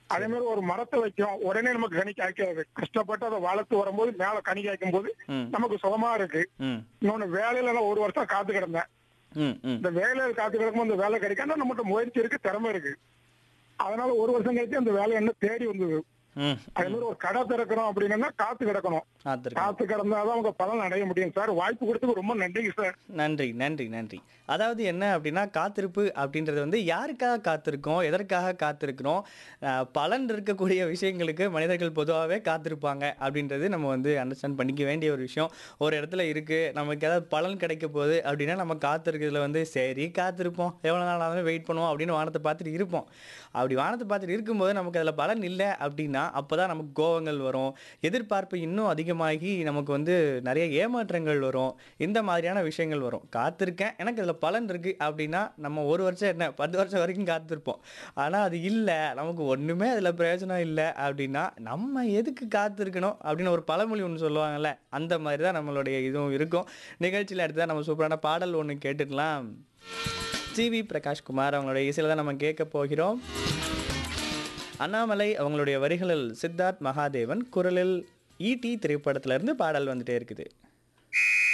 அதே மாதிரி ஒரு மரத்தை வைக்கும் உடனே நமக்கு கனி காய்க்காது கஷ்டப்பட்டு அதை வளர்த்து வரும்போது மேல கனி காய்க்கும் போது ம் நமக்கு சுகமா இருக்கு ம் இன்னொன்னு வேலையில எல்லாம் ஒரு வருஷம் காத்து கிடந்தேன் ம் ம் இந்த வேலையில காத்து கிடக்கும் அந்த வேலை கிடைக்காம நம்மகிட்ட முயற்சி இருக்கு திறமை இருக்கு அதனால ஒரு வருஷம் கழிச்சு அந்த வேலை என்ன தேடி வந்தது ம் அதே மாதிரி ஒரு கடை திறக்கிறோம் அப்படின்னா காத்து கிடக்கணும் பார்த்துருக்கேன் காத்து கிடந்தாதான் அவங்க பலன் அடைய முடியும் சார் வாய்ப்பு கொடுத்ததுக்கு ரொம்ப நன்றிங்க சார் நன்றி நன்றி நன்றி அதாவது என்ன அப்படின்னா காத்திருப்பு அப்படின்றது வந்து யாருக்காக காத்திருக்கோம் எதற்காக காத்திருக்கிறோம் அஹ், பலன் இருக்கக்கூடிய விஷயங்களுக்கு மனிதர்கள் பொதுவாகவே காத்திருப்பாங்க அப்படின்றது நம்ம வந்து அண்டர்ஸ்டாண்ட் பண்ணிக்க வேண்டிய ஒரு விஷயம் ஒரு இடத்துல இருக்குது நமக்கு ஏதாவது பலன் கிடைக்க போகுது அப்படின்னா நம்ம காத்திருக்கிறதுல வந்து சரி காத்திருப்போம் எவ்வளோ நாள் ஆனாலும் வெயிட் பண்ணுவோம் அப்படின்னு வானத்தை பார்த்துட்டு இருப்போம் அப்படி வானத்தை பார்த்துட்டு இருக்கும்போது நமக்கு அதில் பலன் இல்லை அப்படின்னா அப்போ தான் நமக்கு கோவங்கள் வரும் எதிர்பார்ப்பு இன்னும் அதிகமாகி நமக்கு வந்து நிறைய ஏமாற்றங்கள் வரும் இந்த மாதிரியான விஷயங்கள் வரும் காத்திருக்கேன் எனக்கு இதில் பலன் இருக்குது அப்படின்னா நம்ம ஒரு வருஷம் என்ன பத்து வருஷம் வரைக்கும் காத்திருப்போம் ஆனால் அது இல்லை நமக்கு ஒன்றுமே அதில் பிரயோஜனம் இல்லை அப்படின்னா நம்ம எதுக்கு காத்திருக்கணும் அப்படின்னு ஒரு பழமொழி ஒன்று சொல்லுவாங்கல்ல அந்த மாதிரி தான் நம்மளுடைய இதுவும் இருக்கும் நிகழ்ச்சியில் அடுத்ததான் நம்ம சூப்பரான பாடல் ஒன்று கேட்டுக்கலாம் ஜிவி பிரகாஷ்குமார் அவங்களுடைய இசையில் தான் நம்ம கேட்க போகிறோம் அண்ணாமலை அவங்களுடைய வரிகளில் சித்தார்த் மகாதேவன் குரலில் ஈடி திரைப்படத்திலிருந்து பாடல் வந்துட்டே இருக்குது